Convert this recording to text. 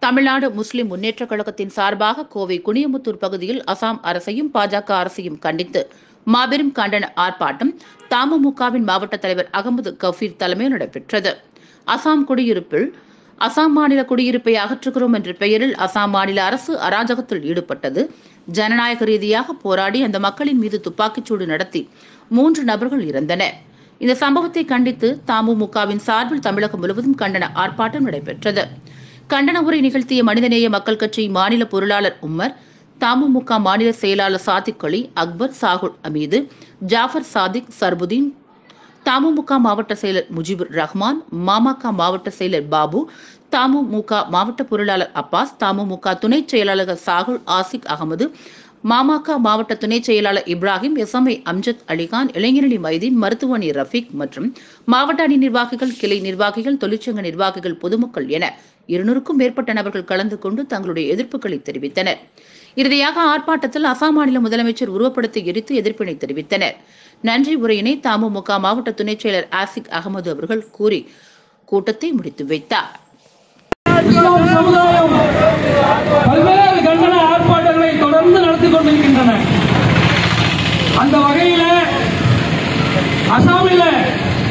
தமிழ்நாடு முஸ்லிம் முன்னேற்றக் கழகத்தின் சார்பாக கோவை குனியமுத்தூர் பகுதியில் அசாம் அரசையும் பாஜக அரசையும் கண்டித்து மாபெரும் கண்டன ஆர்ப்பாட்டம் தமுமுகவின் மாவட்ட தலைவர் அகமது கஃபீர் தலைமையில் நடைபெற்றது அசாம் குடியிருப்பில் அசாம் மாநில குடியிருப்பை அகற்றுகிறோம் என்ற பெயரில் அசாம் மாநில அரசு அராஜகத்தில் ஈடுபட்டது ஜனநாயக ரீதியாக போராடி அந்த மக்களின் மீது துப்பாக்கிச்சூடு நடத்தி மூன்று நபர்கள் இறந்தனர் இந்த சம்பவத்தை கண்டித்து தமுமுகவின் சார்பில் தமிழகம் முழுவதும் கண்டன ஆர்ப்பாட்டம் நடைபெற்றது கண்டன உரை நிகழ்த்திய மனிதநேய மக்கள் கட்சி மாநில பொருளாளர் உம்மர் தமுமுக மாநில செயலாளர் சாதிக் அலி அக்பர் சாகுல் அமீது ஜாஃபர் சாதிக் சர்புதீன் தமுமுக மாவட்ட செயலர் முஜிபுர் ரஹ்மான் மாமக மாவட்ட செயலர் பாபு தமுமுக மாவட்ட பொருளாளர் அப்பாஸ் தமுமுக துணை செயலாளர் சாகுல் ஆசிக் அகமது மாமக மாவட்ட துணை செயலாளர் இப்ராஹிம் எஸ்எம்ஐ அம்ஜத் அலிகான் இளைஞரணி மைதீன் மருத்துவமனை ரஃபீக் மற்றும் மாவட்ட அணி நிர்வாகிகள் கிளை நிர்வாகிகள் தொழிற்சங்க நிர்வாகிகள் பொதுமக்கள் என இருநூறுக்கும் மேற்பட்ட நபர்கள் கலந்து கொண்டு தங்களுடைய எதிர்ப்புகளை தெரிவித்தனர் இறுதியாக ஆர்ப்பாட்டத்தில் அசாம் மாநில முதலமைச்சர் உருவப்படத்தை எரித்து எதிர்ப்பினை தெரிவித்தனர் நன்றி உரையினை தமுமுக மாவட்ட துணைச் செயலர் ஆசிக் அகமது அவர்கள் கூறி கூட்டத்தை முடித்து வைத்தார் இஸ்லாம் சமுதாயம் பல்வேறு கண்டன ஆர்ப்பாட்டங்களை தொடர்ந்து நடத்தி கொண்டிருக்கின்றன அந்த வகையில அசாமில